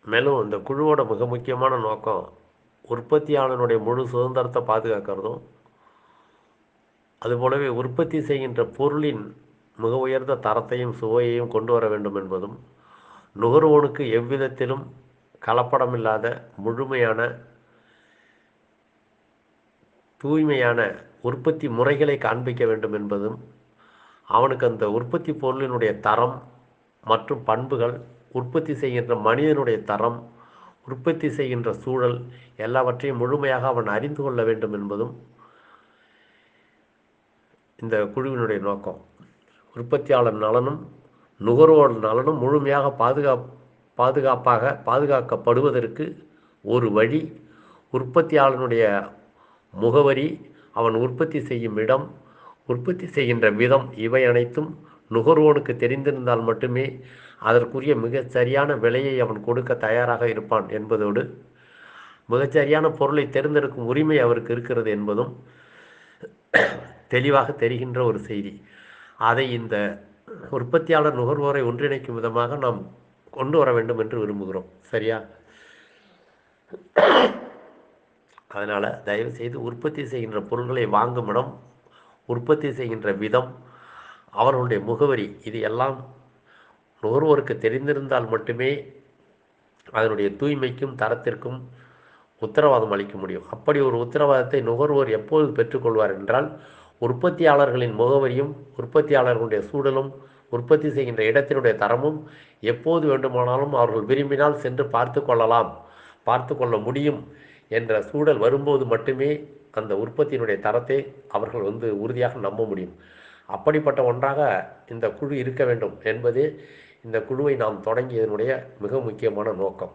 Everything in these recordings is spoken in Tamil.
மேலும் இந்த குழுவோட மிக முக்கியமான நோக்கம் உற்பத்தியாளனுடைய முழு சுதந்திரத்தை பாதுகாக்கிறதும் அதுபோலவே உற்பத்தி செய்கின்ற பொருளின் மிக உயர்ந்த தரத்தையும் சுவையையும் கொண்டு வர வேண்டும் என்பதும் நுகர்வோனுக்கு எவ்விதத்திலும் கலப்படமில்லாத முழுமையான தூய்மையான உற்பத்தி முறைகளை காண்பிக்க வேண்டும் என்பதும் அவனுக்கு அந்த உற்பத்தி பொருளினுடைய தரம் மற்றும் பண்புகள் உற்பத்தி செய்கின்ற மனிதனுடைய தரம் உற்பத்தி செய்கின்ற சூழல் எல்லாவற்றையும் முழுமையாக அவன் அறிந்து கொள்ள வேண்டும் என்பதும் இந்த குழுவினுடைய நோக்கம் உற்பத்தியாளர் நலனும் நுகர்வோர் நலனும் முழுமையாக பாதுகா பாதுகாப்பாக பாதுகாக்கப்படுவதற்கு ஒரு வழி உற்பத்தியாளனுடைய முகவரி அவன் உற்பத்தி செய்யும் இடம் உற்பத்தி செய்கின்ற விதம் இவை அனைத்தும் நுகர்வோனுக்கு தெரிந்திருந்தால் மட்டுமே அதற்குரிய மிகச் சரியான விலையை அவன் கொடுக்க தயாராக இருப்பான் என்பதோடு மிகச்சரியான பொருளை தேர்ந்தெடுக்கும் உரிமை அவருக்கு இருக்கிறது என்பதும் தெளிவாக தெரிகின்ற ஒரு செய்தி அதை இந்த உற்பத்தியாளர் நுகர்வோரை ஒன்றிணைக்கும் விதமாக நாம் கொண்டு வர வேண்டும் என்று விரும்புகிறோம் சரியா அதனால் தயவு செய்து உற்பத்தி செய்கின்ற பொருள்களை வாங்கும் இடம் உற்பத்தி செய்கின்ற விதம் அவர்களுடைய முகவரி இது எல்லாம் நுகர்வோருக்கு தெரிந்திருந்தால் மட்டுமே அதனுடைய தூய்மைக்கும் தரத்திற்கும் உத்தரவாதம் அளிக்க முடியும் அப்படி ஒரு உத்தரவாதத்தை நுகர்வோர் எப்போது பெற்றுக்கொள்வார் என்றால் உற்பத்தியாளர்களின் முகவரியும் உற்பத்தியாளர்களுடைய சூழலும் உற்பத்தி செய்கின்ற இடத்தினுடைய தரமும் எப்போது வேண்டுமானாலும் அவர்கள் விரும்பினால் சென்று பார்த்து கொள்ளலாம் பார்த்து கொள்ள முடியும் என்ற சூழல் வரும்போது மட்டுமே அந்த உற்பத்தியினுடைய தரத்தை அவர்கள் வந்து உறுதியாக நம்ப முடியும் அப்படிப்பட்ட ஒன்றாக இந்த குழு இருக்க வேண்டும் என்பதே இந்த குழுவை நாம் தொடங்கியதனுடைய மிக முக்கியமான நோக்கம்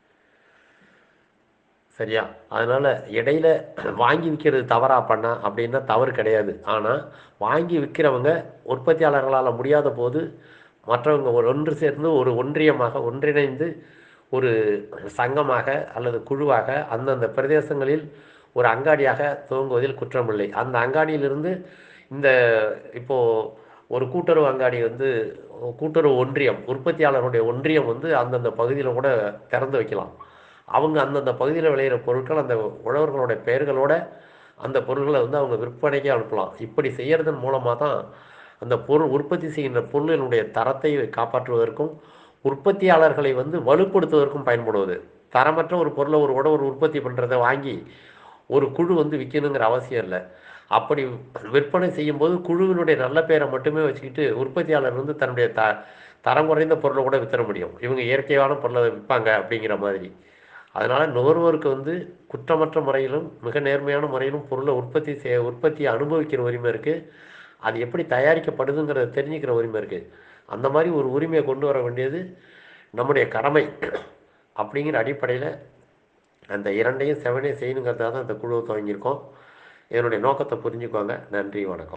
சரியா அதனால் இடையில வாங்கி விற்கிறது தவறா பண்ணா அப்படின்னா தவறு கிடையாது ஆனால் வாங்கி விற்கிறவங்க உற்பத்தியாளர்களால் முடியாத போது மற்றவங்க ஒரு ஒன்று சேர்ந்து ஒரு ஒன்றியமாக ஒன்றிணைந்து ஒரு சங்கமாக அல்லது குழுவாக அந்தந்த பிரதேசங்களில் ஒரு அங்காடியாக துவங்குவதில் குற்றமில்லை அந்த அங்காடியிலிருந்து இந்த இப்போது ஒரு கூட்டுறவு அங்காடி வந்து கூட்டுறவு ஒன்றியம் உற்பத்தியாளர்களுடைய ஒன்றியம் வந்து அந்தந்த பகுதியில் கூட திறந்து வைக்கலாம் அவங்க அந்தந்த பகுதியில் விளையிற பொருட்கள் அந்த உழவர்களோட பெயர்களோட அந்த பொருட்களை வந்து அவங்க விற்பனைக்கே அனுப்பலாம் இப்படி செய்கிறதன் மூலமாக தான் அந்த பொருள் உற்பத்தி செய்கின்ற பொருளினுடைய தரத்தை காப்பாற்றுவதற்கும் உற்பத்தியாளர்களை வந்து வலுப்படுத்துவதற்கும் பயன்படுவது தரமற்ற ஒரு பொருளை ஒரு உழவர் உற்பத்தி பண்ணுறதை வாங்கி ஒரு குழு வந்து விற்கணுங்கிற அவசியம் இல்லை அப்படி விற்பனை செய்யும்போது குழுவினுடைய நல்ல பேரை மட்டுமே வச்சுக்கிட்டு உற்பத்தியாளர் வந்து தன்னுடைய த தரம் குறைந்த பொருளை கூட வித்தர முடியும் இவங்க இயற்கையான பொருளை விற்பாங்க அப்படிங்கிற மாதிரி அதனால் நுகர்வோருக்கு வந்து குற்றமற்ற முறையிலும் மிக நேர்மையான முறையிலும் பொருளை உற்பத்தி செய்ய உற்பத்தியை அனுபவிக்கிற உரிமை இருக்குது அது எப்படி தயாரிக்கப்படுதுங்கிறத தெரிஞ்சுக்கிற உரிமை இருக்குது அந்த மாதிரி ஒரு உரிமையை கொண்டு வர வேண்டியது நம்முடைய கடமை அப்படிங்கிற அடிப்படையில் அந்த இரண்டையும் செவனே செய்யணுங்கிறதாக தான் இந்த குழுவை துவங்கியிருக்கோம் இதனுடைய நோக்கத்தை புரிஞ்சுக்கோங்க நன்றி வணக்கம்